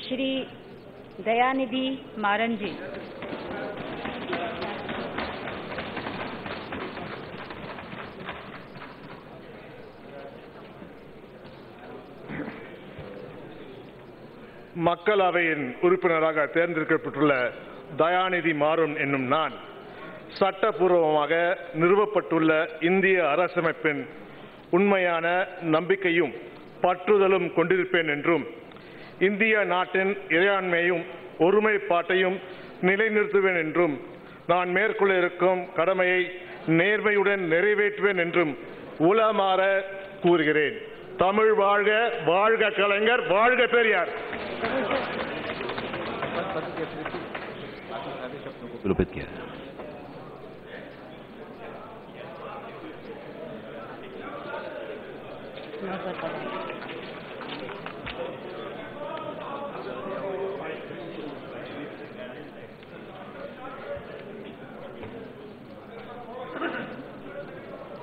श्री दयानिधि मारन जी மக்களவையின் உறுப்பினராக தேர்ந்தெடுக்கப்பட்டுள்ள தயாநிதி மாறன் என்னும் நான் சட்டபூர்வமாக நிறுவப்பட்டுள்ள இந்திய அரசமைப்பின் உண்மையான நம்பிக்கையும் பற்றுதலும் கொண்டிருப்பேன் என்றும் இந்திய நாட்டின் இறையாண்மையும் ஒருமைப்பாட்டையும் நிலைநிறுத்துவேன் என்றும் நான் மேற்கொள்ள இருக்கும் கடமையை நேர்மையுடன் நிறைவேற்றுவேன் என்றும் உளமாற கூறுகிறேன் தமிழ் வாழ்க வாழ்க கலைஞர் வாழ்க பெரியார் विलोपित किया है नौसर पटेल